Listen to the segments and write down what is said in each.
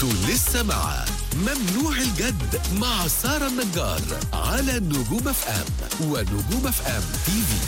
انتوا لسه مع ممنوع الجد مع سارة النجار على نجوم اف ام ونجوم اف ام تي في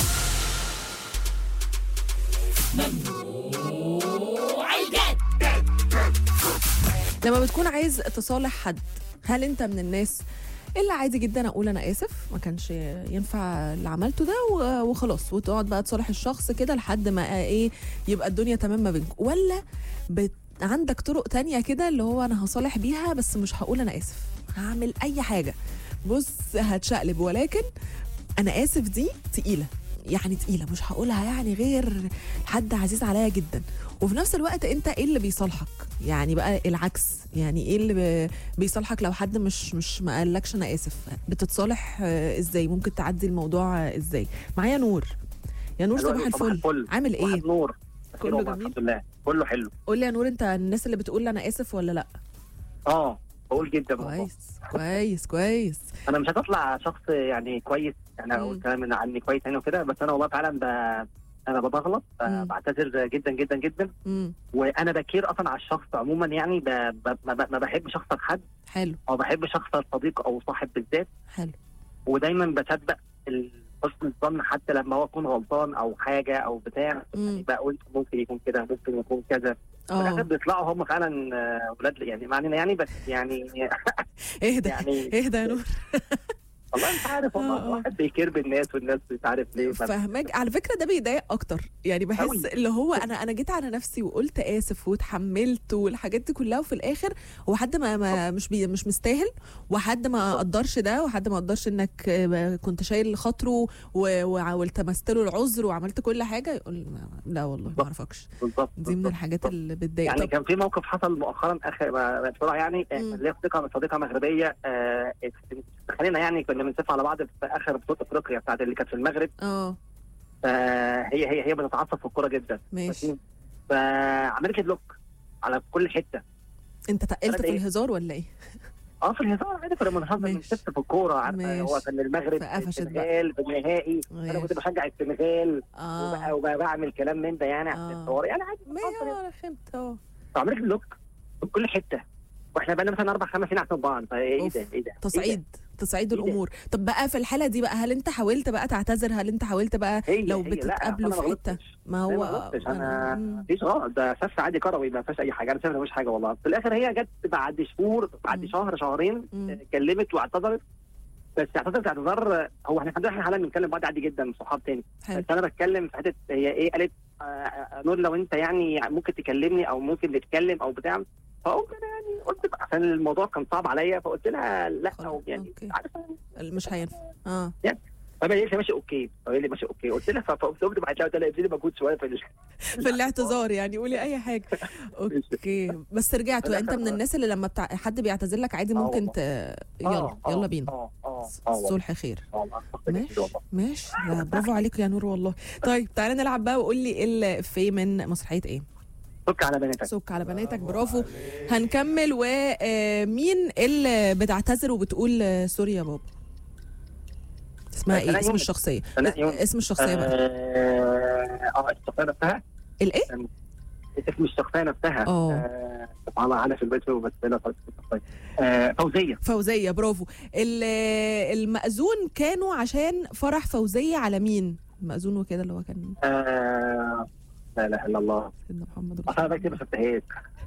لما بتكون عايز تصالح حد هل انت من الناس اللي عادي جدا اقول انا اسف ما كانش ينفع اللي عملته ده و- وخلاص وتقعد بقى تصالح الشخص كده لحد ما ايه يبقى الدنيا تمام ما بينكم ولا بت عندك طرق تانية كده اللي هو انا هصالح بيها بس مش هقول انا اسف هعمل اي حاجة بص هتشقلب ولكن انا اسف دي تقيله يعني تقيله مش هقولها يعني غير حد عزيز عليا جدا وفي نفس الوقت انت ايه اللي بيصالحك يعني بقى العكس يعني ايه اللي ب- بيصالحك لو حد مش مش ما قالكش انا اسف بتتصالح آه، ازاي ممكن تعدي الموضوع آه، ازاي معايا نور يا نور صباح الفل عامل صباح ايه النور كله خير والله، جميل؟ الحمد لله كله حلو قول لي يا نور انت الناس اللي بتقول انا اسف ولا لا اه بقول جدا والله. كويس كويس كويس انا مش هتطلع شخص يعني كويس يعني مم. اقول كلام عني كويس يعني وكده بس انا والله فعلا ب... انا بغلط ب- مم. بعتذر جدا جدا جدا امم وانا بكير اصلا على الشخص عموما يعني ب... ب... ما ب- ما بحبش اخسر حد حلو او بحبش اخسر صديق او صاحب بالذات حلو ودايما بصدق ال- حسن الظن حتى لما هو يكون غلطان او حاجه او بتاع امم بقول ممكن يكون كده ممكن يكون كذا في الاخر اه بيطلعوا هم فعلا آه، ولاد يعني ما علينا يعني بس يعني اهدى يعني اهدى يا نور والله انت عارف آه، والله آه. الواحد بيكير بالناس والناس مش عارف ليه بس فاهمك على فكره ده بيضايق اكتر يعني بحس أوي. اللي هو انا انا جيت على نفسي وقلت اسف واتحملت والحاجات دي كلها وفي الاخر هو حد ما, ما مش بي مش مستاهل وحد ما قدرش ده وحد ما قدرش انك آه، كنت شايل خاطره و- وع- والتمست له العذر وعملت كل حاجه يقول ما- لا والله ما بالظبط. اعرفكش بالظبط دي من بالظبط. الحاجات اللي بتضايق يعني طب كان في موقف حصل مؤخرا اخر ما- بسرعه يعني آه، مم. ليا صديقه صديقه مغربيه آه، خلينا يعني كنا بنسف على بعض في اخر بطوله افريقيا بتاعت اللي كانت في المغرب اه فهي هي هي بتتعصب في الكوره جدا ماشي فعملت لي بلوك على كل حته انت تقلت أنا في إيه؟ الهزار ولا ايه اه في الهزار عادي كنا بنهزر ماشي. بنسف في الكوره عارفه ماشي. هو كان المغرب فقفشت بقى. السنغال في النهائي انا ماشي. كنت بشجع السنغال وبقى اه وبقى بعمل كلام من ده يعني عشان آه. الحوار يعني عادي ما بنهزر يعني. انا فهمت اه فعملت لي بلوك في كل حته واحنا بقى مثلا اربع خمس سنين عارفين بعض فايه أوف. ده ايه ده تصعيد تصعيد إيه ده؟ الامور طب بقى في الحاله دي بقى هل انت حاولت بقى تعتذر هل انت حاولت بقى هي لو هي لا، بتتقابلوا أنا في ما حته غلطتش. ما أنا هو ما غلطتش انا مم. مفيش غلط ده اساس عادي كروي ما فيهاش اي حاجه انا شايف إن مفيش حاجه والله في الاخر هي جت بعد شهور بعد مم. شهر شهرين مم. آه، كلمت واعتذرت بس اعتذرت اعتذار هو احنا الحمد لله احنا حاليا بنتكلم بعض عادي جدا صحاب تاني حلو بس انا بتكلم في حته هي ايه قالت آه، آه، نور لو انت يعني ممكن تكلمني او ممكن نتكلم او بتاع فقلت انا يعني قلت بقى عشان الموضوع كان صعب عليا فقلت لها لا خلاص، او يعني أوكي. عارفه مش هينفع اه فما قالت لي ماشي اوكي فقالت لي ماشي اوكي قلت لها فقلت قلت بعد كده قلت لها ابتدي مجهود شويه في ال- في الاعتذار يعني قولي اي حاجه اوكي بس رجعت في انت من الآخر- الناس اللي لما بتاع... حد بيعتذر لك عادي آه ممكن والله. ت... يلا آه، آه، يلا بينا اه اه اه والله. الصلح خير آه، والله. ماشي والله. ماشي لا، برافو عليك يا نور والله طيب تعالى نلعب بقى وقول لي ايه الفي من مسرحيه ايه فك على بناتك سك على بناتك برافو هنكمل ومين اللي بتعتذر وبتقول آه، سوري يا بابا اسمها ايه ثناء اسم يونس. الشخصيه ثناء يونس. اسم الشخصيه بقى اه اه الشخصيه نفسها الايه اسم الشخصيه نفسها آه. آه، سبحان الله انا في البيت بس انا خلاص الشخصيه آه، فوزيه فوزيه برافو ال- المأذون كانوا عشان فرح فوزيه على مين المأذون وكده اللي هو كان آه، لا اله الا الله سيدنا محمد اصل رسول انا الله بكتب ما شفتهاش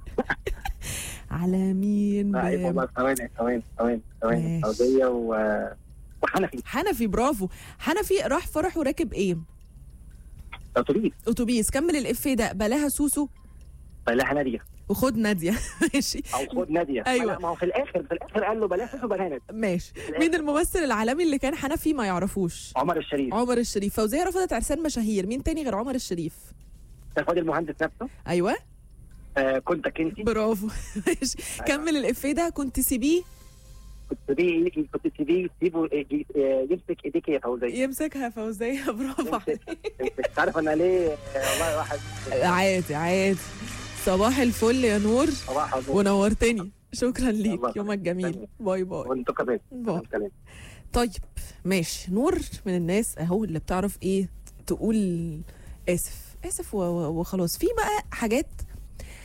على مين لا عيب ب- والله ثواني ثواني ثواني ثواني ماشي. فوزيه و وحنفي حنفي برافو حنفي راح فرح وراكب ايه اتوبيس اتوبيس كمل الافيه ده بلاها سوسو بلاها ناديه وخد ناديه ماشي او خد ناديه أيوة. لا، ما هو في الاخر في الاخر قال له بلاها سوسو بلاها ناديه ماشي مين الممثل العالمي اللي كان حنفي ما يعرفوش عمر الشريف عمر الشريف فوزيه رفضت عرسان مشاهير مين تاني غير عمر الشريف فؤاد المهندس نفسه ايوه آه، كنت كنتي برافو ماشي كمل الافيه ده كنت سيبيه كنت تبيه كنت تبيه سيبه آه، يمسك ايديك يا فوزيه يمسكها فوزيه برافو يمسك. عليك انت عارف انا ليه آه، والله واحد عادي عادي صباح الفل يا نور صباح النور ونورتني شكرا الله ليك يومك جميل يسلمك. باي باي وانتوا كمان باي كمان طيب ماشي نور من الناس اهو اللي بتعرف ايه تقول اسف اسف و- و- وخلاص في بقى حاجات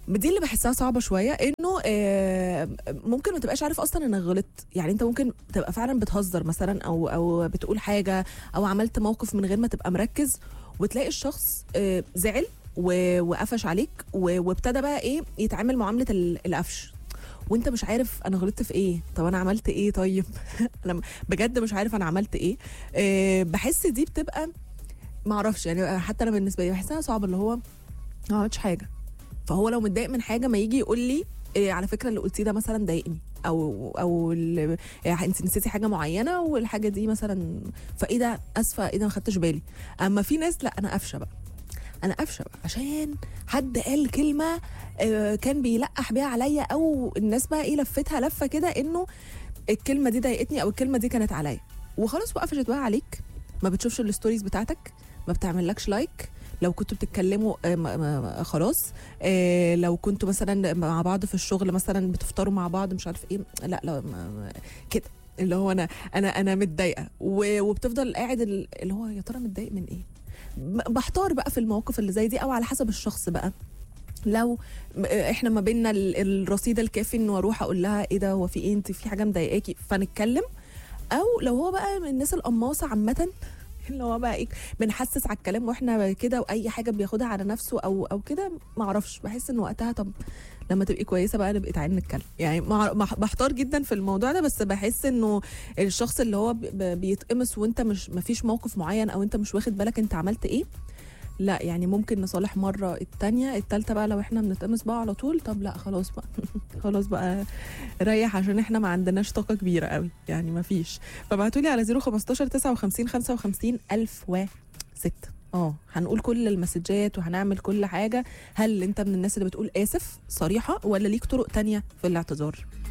دي اللي بحسها صعبه شويه انه آه، ممكن ما تبقاش عارف اصلا انك غلطت يعني انت ممكن تبقى فعلا بتهزر مثلا او او بتقول حاجه او عملت موقف من غير ما تبقى مركز وتلاقي الشخص آه، زعل و- وقفش عليك و- وابتدى بقى ايه يتعامل معامله ال- القفش وانت مش عارف انا غلطت في ايه طب انا عملت ايه طيب انا بجد مش عارف انا عملت ايه آه، بحس دي بتبقى ما اعرفش يعني حتى انا بالنسبه لي بحسها صعبه اللي هو ما عملتش حاجه فهو لو متضايق من حاجه ما يجي يقول لي إيه على فكره اللي قلتيه ده مثلا ضايقني او او ال- إيه انت نسيتي حاجه معينه والحاجه دي مثلا فايه ده اسفه ايه ده ما خدتش بالي اما في ناس لا انا قافشه بقى انا قافشه بقى عشان حد قال كلمه آه، كان بيلقح بيها عليا او الناس بقى ايه لفتها لفه كده انه الكلمه دي ضايقتني او الكلمه دي كانت عليا وخلاص وقفشت بقى عليك ما بتشوفش الستوريز بتاعتك ما بتعملكش لايك لو كنتوا بتتكلموا آه، ما- ما- ما- خلاص آه، لو كنتوا مثلا مع بعض في الشغل مثلا بتفطروا مع بعض مش عارف ايه لا لا ما- ما- كده اللي هو انا انا انا متضايقه و- وبتفضل قاعد ال- اللي هو يا ترى متضايق من ايه ب- بحتار بقى في المواقف اللي زي دي او على حسب الشخص بقى لو م- احنا ما بيننا ال- الرصيد الكافي انه اروح اقول لها ايه ده هو في ايه انت في حاجه مضايقاكي فنتكلم او لو هو بقى من الناس القماصه عامه اللي هو بقى ايه بنحسس على الكلام واحنا كده واي حاجه بياخدها على نفسه او او كده ما اعرفش بحس ان وقتها طب لما تبقي كويسه بقى نبقى تعالي نتكلم يعني مع- مع- بحتار جدا في الموضوع ده بس بحس انه الشخص اللي هو ب- ب- بيتقمص وانت مش ما فيش موقف معين او انت مش واخد بالك انت عملت ايه لا يعني ممكن نصالح مرة التانية التالتة بقى لو احنا بنتقمص بقى على طول طب لا خلاص بقى خلاص بقى ريح عشان احنا ما عندناش طاقة كبيرة قوي يعني ما فيش فبعتوا لي على 015 59 55 1006 اه هنقول كل المسجات وهنعمل كل حاجة هل انت من الناس اللي بتقول اسف صريحة ولا ليك طرق تانية في الاعتذار